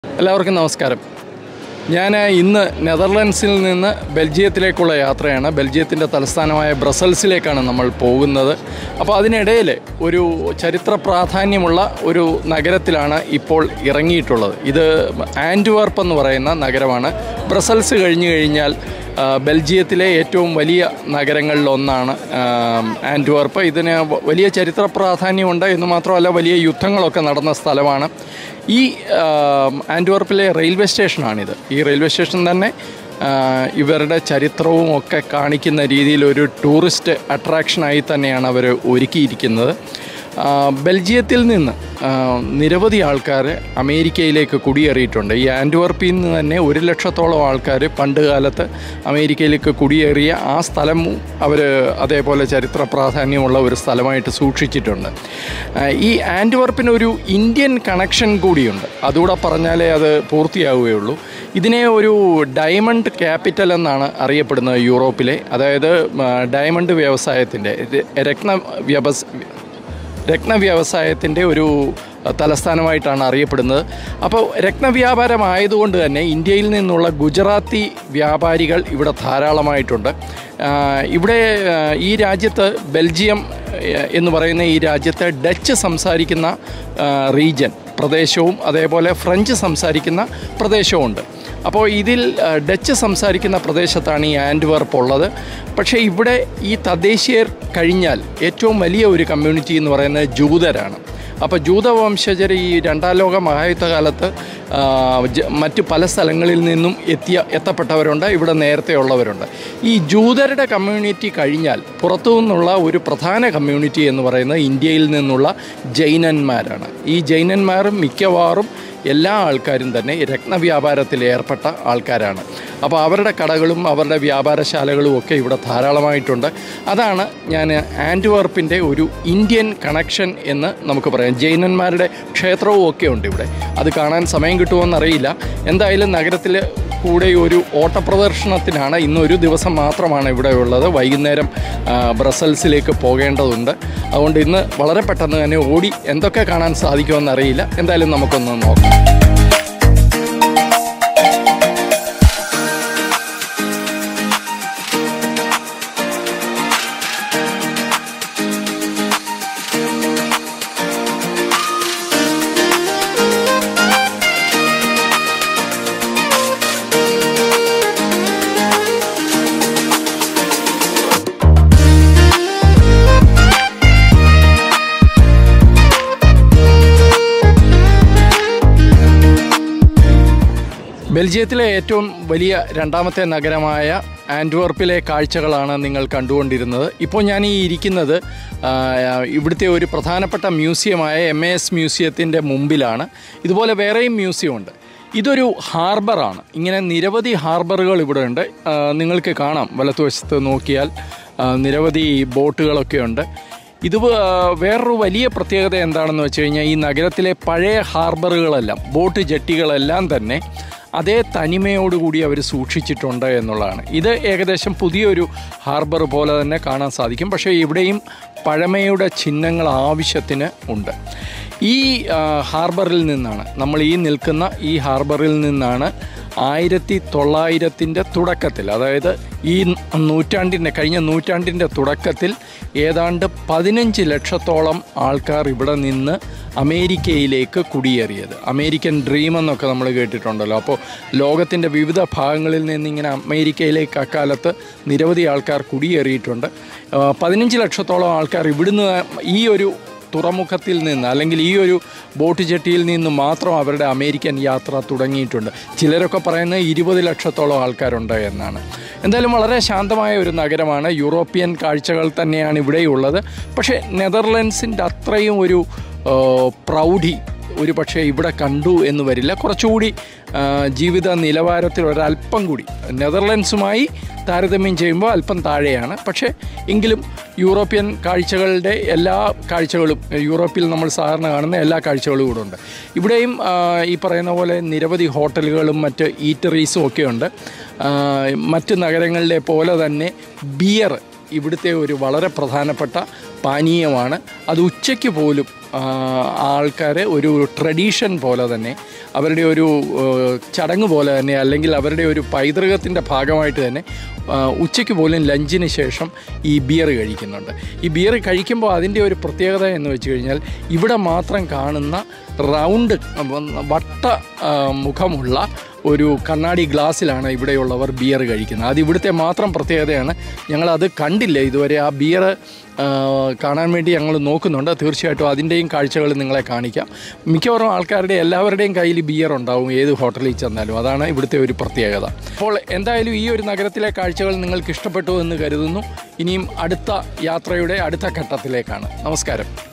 എല്ലാവർക്കും നമസ്കാരം ഞാൻ ഇന്ന് നെതർലൻഡ്സിൽ നിന്ന് ബെൽജിയത്തിലേക്കുള്ള യാത്രയാണ് ബെൽജിയത്തിൻ്റെ തലസ്ഥാനമായ ബ്രസൽസിലേക്കാണ് നമ്മൾ പോകുന്നത് അപ്പോൾ അതിനിടയിൽ ഒരു ചരിത്ര പ്രാധാന്യമുള്ള ഒരു നഗരത്തിലാണ് ഇപ്പോൾ ഇറങ്ങിയിട്ടുള്ളത് ഇത് ആൻഡ്വർപ്പ് എന്ന് പറയുന്ന നഗരമാണ് ബ്രസൽസ് കഴിഞ്ഞു കഴിഞ്ഞാൽ ആ, ബെൽജിയത്തിലെ ഏറ്റവും വലിയ നഗരങ്ങളിലൊന്നാണ് ആ, ആൻഡ്വർപ്പ് ഇതിന് വ- വലിയ ചരിത്ര പ്രാധാന്യമുണ്ട് എന്ന് മാത്രമല്ല വലിയ യുദ്ധങ്ങളൊക്കെ നടന്ന സ്ഥലമാണ് ഈ ആ, ആൻഡ്വർപ്പിലെ റെയിൽവേ സ്റ്റേഷനാണിത് ഈ റെയിൽവേ സ്റ്റേഷൻ തന്നെ ആ, ഇവരുടെ ചരിത്രവും ഒക്കെ കാണിക്കുന്ന രീതിയിൽ ഒരു ടൂറിസ്റ്റ് അട്രാക്ഷനായി തന്നെയാണ് അവർ ഒരുക്കിയിരിക്കുന്നത് ആ, ബെൽജിയത്തിൽ നിന്ന് ആ, നിരവധി ആൾക്കാർ അമേരിക്കയിലേക്ക് കുടിയേറിയിട്ടുണ്ട് ഈ ആൻഡ്വർപ്പിൽ നിന്ന് തന്നെ ഒരു ലക്ഷത്തോളം ആൾക്കാർ പണ്ട് കാലത്ത് അമേരിക്കയിലേക്ക് കുടിയേറിയ ആ സ്ഥലം അവർ അതേപോലെ ചരിത്ര പ്രാധാന്യമുള്ള ഒരു സ്ഥലമായിട്ട് സൂക്ഷിച്ചിട്ടുണ്ട് ആ, ഈ ആൻഡ്വർപ്പിന് ഒരു ഇന്ത്യൻ കണക്ഷൻ കൂടിയുണ്ട് അതുകൂടെ പറഞ്ഞാലേ അത് പൂർത്തിയാവുകയുള്ളൂ ഇതിനെ ഒരു ഡയമണ്ട് ക്യാപിറ്റൽ എന്നാണ് അറിയപ്പെടുന്നത് യൂറോപ്പിലെ അതായത് ആ, ഡയമണ്ട് വ്യവസായത്തിൻ്റെ ര- രത്ന വ്യവസ് രത്നവ്യവസായത്തിൻ്റെ ഒരു തലസ്ഥാനമായിട്ടാണ് അറിയപ്പെടുന്നത് അപ്പോൾ രത്നവ്യാപാരമായതുകൊണ്ട് തന്നെ ഇന്ത്യയിൽ നിന്നുള്ള ഗുജറാത്തി വ്യാപാരികൾ ഇവിടെ ധാരാളമായിട്ടുണ്ട് ആ, ഇവിടെ ആ, ഈ രാജ്യത്ത് ബെൽജിയം ആ, എന്ന് പറയുന്ന ഈ രാജ്യത്തെ ഡച്ച് സംസാരിക്കുന്ന റീജൻ പ്രദേശവും അതേപോലെ ഫ്രഞ്ച് സംസാരിക്കുന്ന പ്രദേശവുമുണ്ട് അപ്പോൾ ഇതിൽ ആ, ഡച്ച് സംസാരിക്കുന്ന പ്രദേശത്താണ് ഈ ആൻഡ്വർപ്പ് ഉള്ളത് പക്ഷേ ഇവിടെ ഈ തദ്ദേശീയർ കഴിഞ്ഞാൽ ഏറ്റവും വലിയ ഒരു കമ്മ്യൂണിറ്റി എന്ന് പറയുന്നത് ജൂതരാണ് അപ്പോൾ ജൂതവംശജർ ഈ രണ്ടാം ലോക മഹായുദ്ധകാലത്ത് ആ, ജ- മറ്റ് പല സ്ഥലങ്ങളിൽ നിന്നും എത്തിയ എത്തപ്പെട്ടവരുണ്ട് ഇവിടെ നേരത്തെ ഉള്ളവരുണ്ട് ഈ ജൂതരുടെ കമ്മ്യൂണിറ്റി കഴിഞ്ഞാൽ പുറത്തു നിന്നുള്ള ഒരു പ്രധാന കമ്മ്യൂണിറ്റി എന്ന് പറയുന്നത് ഇന്ത്യയിൽ നിന്നുള്ള ജൈനന്മാരാണ് ഈ ജൈനന്മാർ മിക്കവാറും എല്ലാ ആൾക്കാരും തന്നെ രത്നവ്യാപാരത്തിൽ ഏർപ്പെട്ട ആൾക്കാരാണ് അപ്പോൾ അവരുടെ കടകളും അവരുടെ വ്യാപാരശാലകളും ഒക്കെ ഇവിടെ ധാരാളമായിട്ടുണ്ട് അതാണ് ഞാൻ ആൻഡ്വർപ്പിൻ്റെ ഒരു ഇന്ത്യൻ കണക്ഷൻ എന്ന് നമുക്ക് പറയാം ജൈനന്മാരുടെ ക്ഷേത്രവും ഒക്കെ ഉണ്ട് ഇവിടെ അത് കാണാൻ സമയം കിട്ടുമോയെന്നറിയില്ല എന്തായാലും നഗരത്തിൽ കൂടെ ഒരു ഓട്ടപ്രദർശനത്തിനാണ് ഇന്ന് ഒരു ദിവസം മാത്രമാണ് ഇവിടെ ഉള്ളത് വൈകുന്നേരം ആ, ബ്രസൽസിലേക്ക് പോകേണ്ടതുണ്ട് അതുകൊണ്ട് ഇന്ന് വളരെ പെട്ടെന്ന് തന്നെ ഓടി എന്തൊക്കെ കാണാൻ സാധിക്കുമെന്നറിയില്ല എന്തായാലും നമുക്കൊന്ന് നോക്കാം ബെൽജിയത്തിലെ ഏറ്റവും വലിയ രണ്ടാമത്തെ നഗരമായ ആൻഡ്വർപ്പിലെ കാഴ്ചകളാണ് നിങ്ങൾ കണ്ടുകൊണ്ടിരുന്നത് ഇപ്പോൾ ഞാൻ ഈ ഇരിക്കുന്നത് ആ, ഇവിടുത്തെ ഒരു പ്രധാനപ്പെട്ട മ്യൂസിയമായ എം എ എസ് മ്യൂസിയത്തിൻ്റെ മുമ്പിലാണ് ഇതുപോലെ വേറെയും മ്യൂസിയം ഉണ്ട് ഇതൊരു ഹാർബറാണ് ഇങ്ങനെ നിരവധി ഹാർബറുകൾ ഇവിടെ ഉണ്ട് ആ, നിങ്ങൾക്ക് കാണാം വലത്തുവശത്ത് നോക്കിയാൽ ആ, നിരവധി ബോട്ടുകളൊക്കെ ഉണ്ട് ഇത് വ- വേറൊരു വലിയ പ്രത്യേകത എന്താണെന്ന് വെച്ച് കഴിഞ്ഞാൽ ഈ നഗരത്തിലെ പഴയ ഹാർബറുകളെല്ലാം ബോട്ട് ജെട്ടികളെല്ലാം തന്നെ അതേ തനിമയോടുകൂടി അവർ സൂക്ഷിച്ചിട്ടുണ്ട് എന്നുള്ളതാണ് ഇത് ഏകദേശം പുതിയൊരു ഹാർബർ പോലെ തന്നെ കാണാൻ സാധിക്കും പക്ഷേ ഇവിടെയും പഴമയുടെ ചിഹ്നങ്ങൾ ആവശ്യത്തിന് ഉണ്ട് ഈ ആ, ഹാർബറിൽ നിന്നാണ് നമ്മൾ ഈ നിൽക്കുന്ന ഈ ഹാർബറിൽ നിന്നാണ് ആയിരത്തി തൊള്ളായിരത്തിൻ്റെ തുടക്കത്തിൽ അതായത് ഈ നൂറ്റാണ്ടിൻ്റെ കഴിഞ്ഞ നൂറ്റാണ്ടിൻ്റെ തുടക്കത്തിൽ ഏതാണ്ട് പതിനഞ്ച് ലക്ഷത്തോളം ആൾക്കാർ ഇവിടെ നിന്ന് അമേരിക്കയിലേക്ക് കുടിയേറിയത് അമേരിക്കൻ ഡ്രീം എന്നൊക്കെ നമ്മൾ കേട്ടിട്ടുണ്ടല്ലോ അപ്പോൾ ലോകത്തിൻ്റെ വിവിധ ഭാഗങ്ങളിൽ നിന്ന് ഇങ്ങനെ അമേരിക്കയിലേക്ക് അക്കാലത്ത് നിരവധി ആൾക്കാർ കുടിയേറിയിട്ടുണ്ട് ആ, പതിനഞ്ച് ലക്ഷത്തോളം ആൾക്കാർ ഇവിടുന്ന് ഈ ഒരു തുറമുഖത്തിൽ നിന്ന് അല്ലെങ്കിൽ ഈ ഒരു ബോട്ട് ജെട്ടിയിൽ നിന്ന് മാത്രം അവരുടെ അമേരിക്കൻ യാത്ര തുടങ്ങിയിട്ടുണ്ട് ചിലരൊക്കെ പറയുന്നത് ഇരുപത് ലക്ഷത്തോളം ആൾക്കാരുണ്ട് എന്നാണ് എന്തായാലും വളരെ ശാന്തമായ ഒരു നഗരമാണ് യൂറോപ്യൻ കാഴ്ചകൾ തന്നെയാണ് ഇവിടെയുള്ളത് പക്ഷേ നെതർലൻഡ്സിൻ്റെ അത്രയും ഒരു ആ, പ്രൗഢി ഒരു പക്ഷേ ഇവിടെ കണ്ടു എന്ന് വരില്ല കുറച്ചുകൂടി ആ, ജീവിത നിലവാരത്തിൽ ഒരല്പം കൂടി നെതർലൻഡ്സുമായി താരതമ്യം ചെയ്യുമ്പോൾ അല്പം താഴെയാണ് പക്ഷേ എങ്കിലും യൂറോപ്യൻ കാഴ്ചകളുടെ എല്ലാ കാഴ്ചകളും യൂറോപ്പിൽ നമ്മൾ സാധാരണ കാണുന്ന എല്ലാ കാഴ്ചകളും ഇവിടെ ഉണ്ട് ഇവിടെയും ആ, ഈ പറയുന്ന പോലെ നിരവധി ഹോട്ടലുകളും മറ്റ് ഈറ്ററീസും ഒക്കെ ഉണ്ട് ആ, മറ്റ് നഗരങ്ങളിലെ പോലെ തന്നെ ബിയർ ഇവിടുത്തെ ഒരു വളരെ പ്രധാനപ്പെട്ട പാനീയമാണ് അത് ഉച്ചയ്ക്ക് പോലും ആൾക്കാർ ഒരു ട്രഡീഷൻ പോലെ തന്നെ അവരുടെ ഒരു ഏഹ്, ചടങ്ങ് പോലെ തന്നെ അല്ലെങ്കിൽ അവരുടെ ഒരു പൈതൃകത്തിൻ്റെ ഭാഗമായിട്ട് തന്നെ ആ, ഉച്ചയ്ക്ക് പോലും ലഞ്ചിന് ശേഷം ഈ ബിയർ കഴിക്കുന്നുണ്ട് ഈ ബിയർ കഴിക്കുമ്പോൾ അതിൻ്റെ ഒരു പ്രത്യേകത എന്ന് വെച്ച് കഴിഞ്ഞാൽ ഇവിടെ മാത്രം കാണുന്ന റൗണ്ട് വട്ട ആ, മുഖമുള്ള ഒരു കണ്ണാടി ഗ്ലാസ്സിലാണ് ഇവിടെയുള്ളവർ ബിയർ കഴിക്കുന്നത് അത് ഇവിടുത്തെ മാത്രം പ്രത്യേകതയാണ് ഞങ്ങളത് കണ്ടില്ല ഇതുവരെ ആ ബിയർ കാണാൻ വേണ്ടി ഞങ്ങൾ നോക്കുന്നുണ്ട് തീർച്ചയായിട്ടും അതിൻ്റെയും കാഴ്ചകൾ നിങ്ങളെ കാണിക്കാം മിക്കവാറും ആൾക്കാരുടെ എല്ലാവരുടെയും കയ്യിൽ ബിയർ ഉണ്ടാവും ഏത് ഹോട്ടലിൽ ചെന്നാലും അതാണ് ഇവിടുത്തെ ഒരു പ്രത്യേകത അപ്പോൾ എന്തായാലും ഈ ഒരു നഗരത്തിലെ കാഴ്ചകൾ നിങ്ങൾക്ക് ഇഷ്ടപ്പെട്ടു എന്ന് കരുതുന്നു ഇനിയും അടുത്ത യാത്രയുടെ അടുത്ത ഘട്ടത്തിലേക്കാണ് നമസ്കാരം